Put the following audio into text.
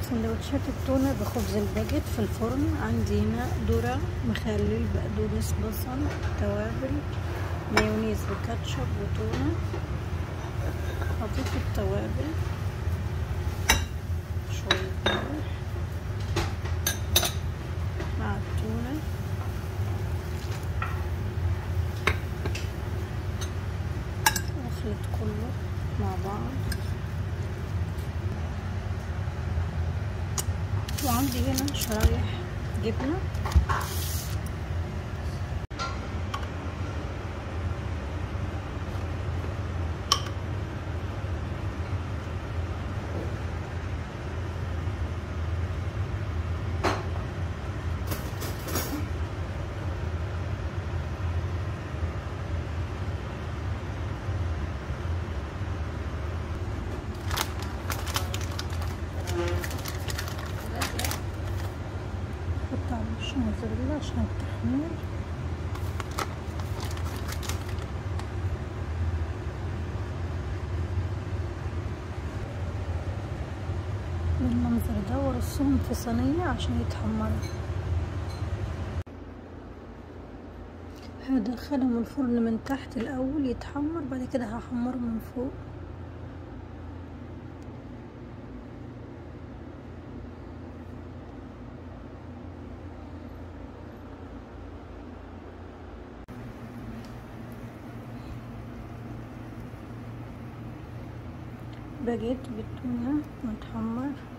سندوتشات التونة بخبز الباجيت في الفرن عندي هنا ذرة مخلل بقدونس بصل توابل مايونيز وكاتشب وتونة حطيت التوابل شوية ملح مع التونة واخلط كله مع بعض وعندي هنا شرايح جبنة احط على وش موزاريلا عشان التحمير بالمنظر ده وارصهم في صينية عشان يتحمروا هدخلهم الفرن من تحت الاول يتحمر بعد كده هحمره من فوق باجيت بالتونة متحمر